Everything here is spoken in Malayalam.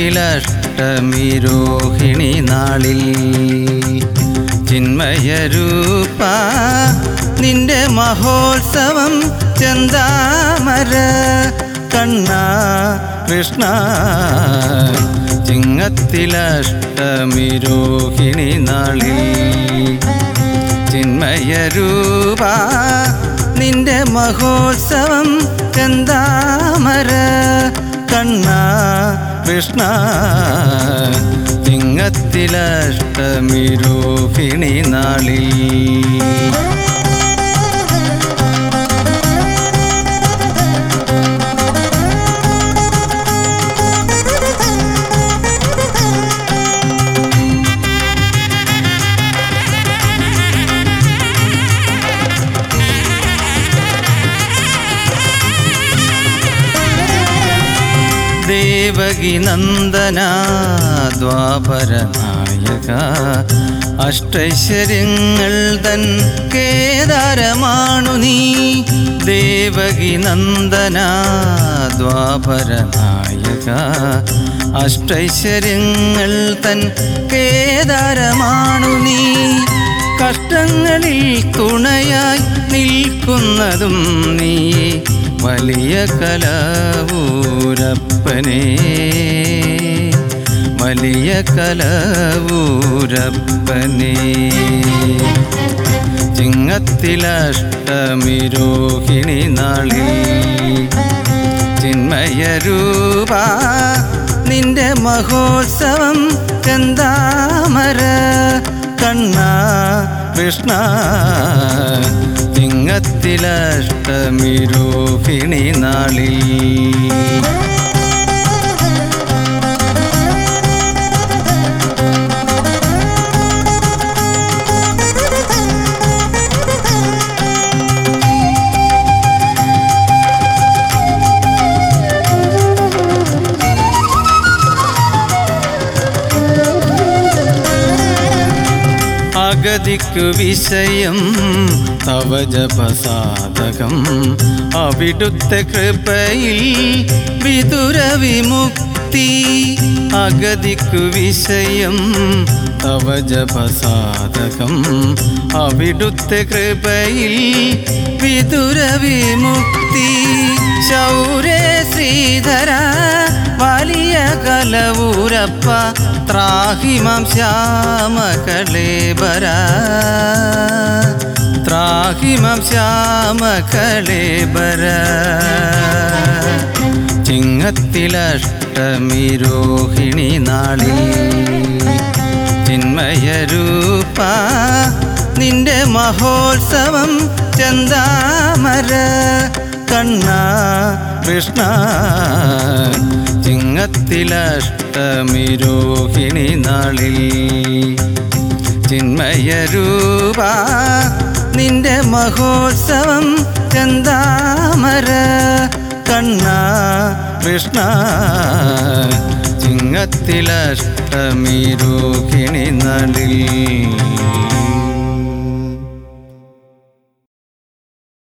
ചിങ്ങത്തിലഷ്ടമി രോഹിണി നാളിൽ ചിന്മയരൂപ നിന്റെ മഹോത്സവം ചെന്താമര കണ്ണ കൃഷ്ണ ചിങ്ങത്തിലഷ്ടമി രോഹിണി നാളിൽ ചിന്മയരൂപ നിന്റെ മഹോത്സവം ചെന്താമര കണ്ണ കൃഷ്ണ ചിങ്ങത്തിലഷ്ടമി രോഹിണി നാളിൽ ദേവകി നന്ദന ദ്വാപര നായക അഷ്ടൈശ്വര്യങ്ങൾ തൻ കേദാരമാണു നീ ദേവകി നന്ദന ദ്വാപര നായക അഷ്ടൈശ്വര്യങ്ങൾ തൻ കേദാരമാണു നീ കഷ്ടങ്ങളിൽ തുണയായി നിൽക്കുന്നതും നീ വലിയ കലവൂരപ്പനെ വലിയ കലവൂരപ്പനെ ചിങ്ങത്തിലഷ്ടമി രോഹിണി നാളിൽ ചിന്മയരൂപ നിന്റെ മഹോത്സവം ചെന്താമര കണ്ണ കൃഷ്ണ ചിങ്ങത്തിലഷ്ടമി രോഹിണി നാളിൽ അഗതിക്കു വിഷയം തവ ജപസാധകം അവിടുത്തെ കൃപയിൽ വിദുര വിമുക്തി അഗതിക്കു വിഷയം തവ ജപസാധകം അവിടുത്തെ കൃപയിൽ വിദുര വിമുക്തി ശൗരേ ശ്രീധര വലിയ കലവൂരപ്പ ത്രാഹിമാം ശ്യാമകളേബര ത്രാഹിമാം ശ്യാമകളേബര ചിങ്ങത്തിലഷ്ടമി രോഹിണി നാളിൽ ചിന്മയരൂപ നിന്റെ മഹോത്സവം ചെന്താമര കണ്ണ കൃഷ്ണ ചിങ്ങത്തിലഷ്ടമി രോഹിണി നാളിൽ ചിന്മയരൂപ നിന്റെ മഹോത്സവം ചെന്താമര കണ്ണ കൃഷ്ണ ചിങ്ങത്തിലഷ്ടമി രോഹിണി നാളിൽ